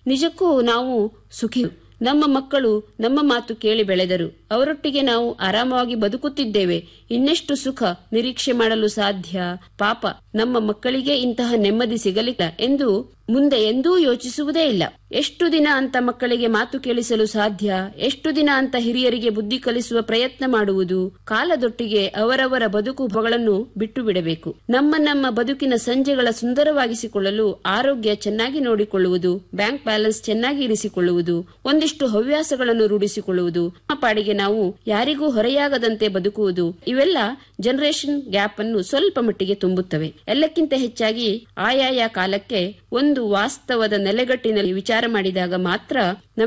ನಿಜಕ್ಕೂ ನಾವು ಸುಖಿ ನಮ್ಮ ಮಕ್ಕಳು ನಮ್ಮ ಮಾತು ಕೇಳಿ ಬೆಳೆದರು ಅವರೊಟ್ಟಿಗೆ ನಾವು ಆರಾಮವಾಗಿ ಬದುಕುತ್ತಿದ್ದೇವೆ ಇನ್ನೆಷ್ಟು ಸುಖ ನಿರೀಕ್ಷೆ ಮಾಡಲು ಸಾಧ್ಯ ಪಾಪ ನಮ್ಮ ಮಕ್ಕಳಿಗೆ ಇಂತಹ ನೆಮ್ಮದಿ ಸಿಗಲಿಲ್ಲ ಎಂದು ಮುಂದೆ ಎಂದೂ ಯೋಚಿಸುವುದೇ ಇಲ್ಲ ಎಷ್ಟು ದಿನ ಅಂತ ಮಕ್ಕಳಿಗೆ ಮಾತು ಕೇಳಿಸಲು ಸಾಧ್ಯ ಎಷ್ಟು ದಿನ ಅಂತ ಹಿರಿಯರಿಗೆ ಬುದ್ಧಿ ಕಲಿಸುವ ಪ್ರಯತ್ನ ಮಾಡುವುದು ಕಾಲದೊಟ್ಟಿಗೆ ಅವರವರ ಬದುಕುಗಳನ್ನು ಬಿಟ್ಟು ಬಿಡಬೇಕು ನಮ್ಮ ನಮ್ಮ ಬದುಕಿನ ಸಂಜೆಗಳ ಸುಂದರವಾಗಿಸಿಕೊಳ್ಳಲು ಆರೋಗ್ಯ ಚೆನ್ನಾಗಿ ನೋಡಿಕೊಳ್ಳುವುದು ಬ್ಯಾಂಕ್ ಬ್ಯಾಲೆನ್ಸ್ ಚೆನ್ನಾಗಿ ಇರಿಸಿಕೊಳ್ಳುವುದು ಒಂದಿಷ್ಟು ಹವ್ಯಾಸಗಳನ್ನು ರೂಢಿಸಿಕೊಳ್ಳುವುದು ನಮ್ಮ ಪಾಡಿಗೆ ನಾವು ಯಾರಿಗೂ ಹೊರೆಯಾಗದಂತೆ ಬದುಕುವುದು ಇವೆಲ್ಲ ಜನರೇಷನ್ ಗ್ಯಾಪ್ ಅನ್ನು ಸ್ವಲ್ಪ ಮಟ್ಟಿಗೆ ತುಂಬುತ್ತವೆ ಎಲ್ಲಕ್ಕಿಂತ ಹೆಚ್ಚಾಗಿ ಆಯಾಯ ಕಾಲಕ್ಕೆ ಒಂದು ವಾಸ್ತವದ ನೆಲೆಗಟ್ಟಿನಲ್ಲಿ ವಿಚಾರ ಮಾಡಿದಾಗ ಮಾತ್ರ